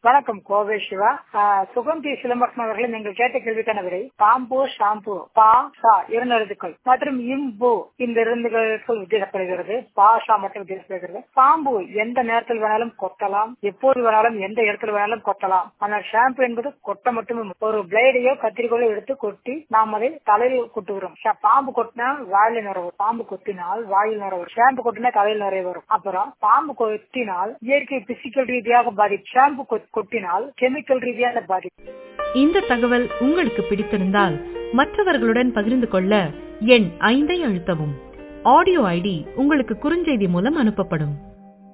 வணக்கம் கோவை சிவா ஆஹ் சுகந்தி சிலம்பரசன் அவர்கள் நீங்கள் கேட்ட கேள்விக்கான விடை பாம்பு ஷாம்பு பா சா இரண்டு எழுத்துக்கள் மற்றும் இம்பு இந்த இரண்டு எழுத்துக்கள் வித்தியாசப்படுகிறது பா ஷா மட்டும் வித்தியாசப்படுகிறது பாம்பு எந்த நேரத்தில் வேணாலும் கொத்தலாம் எப்போது வேணாலும் எந்த இடத்துல வேணாலும் கொத்தலாம் ஆனால் ஷாம்பு என்பது கொட்ட மட்டுமே ஒரு பிளேடையோ கத்திரிக்கோளோ எடுத்து கொட்டி நாம் அதை தலையில் கொட்டுகிறோம் ஷா- பாம்பு கொட்டினா வாயில நுர வரும் பாம்பு கொத்தினால் வாயில் நுர வரும் ஷாம்பு கொட்டினா தலையில் நிறைய வரும் அப்புறம் பாம்பு கொத்தினால் இயற்கை பிசிக்கல் ரீதியாக பாதிப்பு ஷாம்பு கொ- கொட்டினால் கெமிக்கல் ரீதியான பாதிப்பு இந்த தகவல் உங்களுக்கு பிடித்திருந்தால் மற்றவர்களுடன் பகிர்ந்து கொள்ள எண் ஐந்தை அழுத்தவும் ஆடியோ ஐடி உங்களுக்கு குறுஞ்செய்தி மூலம் அனுப்பப்படும்